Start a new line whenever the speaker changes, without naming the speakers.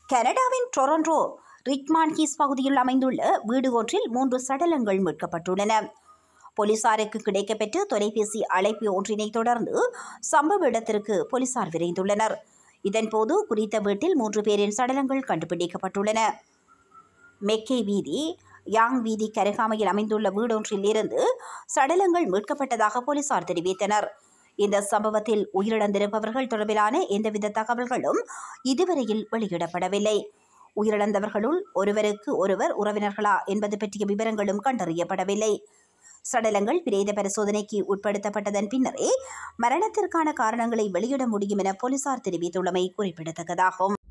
கனடாவின் Toronto ரிக்மான் he's பகுதியில் அமைந்துள்ள வீடு ஒன்றில் மூன்று சடலங்கள் மீட்கப்பட்டுள்ளன போலீசாருக்கு கிடைக்கப்பெற்ற தொலைபேசி அழைப்பு ஒன்றினை தொடர்ந்து சம்பவ இடத்திற்கு போலீசார் விரைந்துள்ளனர் இதன்போது குறித்த வீட்டில் மூன்று பேரின் சடலங்கள் கண்டுபிடிக்கப்பட்டுள்ளன மெக்கே வீதி யாங் வீதி கருகாமையில் அமைந்துள்ள வீடொன்றில் இருந்து சடலங்கள் மீட்கப்பட்டதாக போலீசார் தெரிவித்தனர் இந்த சம்பவத்தில் உயிரிழந்திருப்பவர்கள் தொடர்பிலான எந்தவித தகவல்களும் இதுவரையில் வெளியிடப்படவில்லை உயிரிழந்தவர்களுள் ஒருவருக்கு ஒருவர் உறவினர்களா என்பது பற்றிய விவரங்களும் கண்டறியப்படவில்லை சடலங்கள் பிரேத பரிசோதனைக்கு உட்படுத்தப்பட்டதன் பின்னரே மரணத்திற்கான காரணங்களை வெளியிட முடியும் என போலீசார் தெரிவித்துள்ளமை குறிப்பிடத்தக்கதாகும்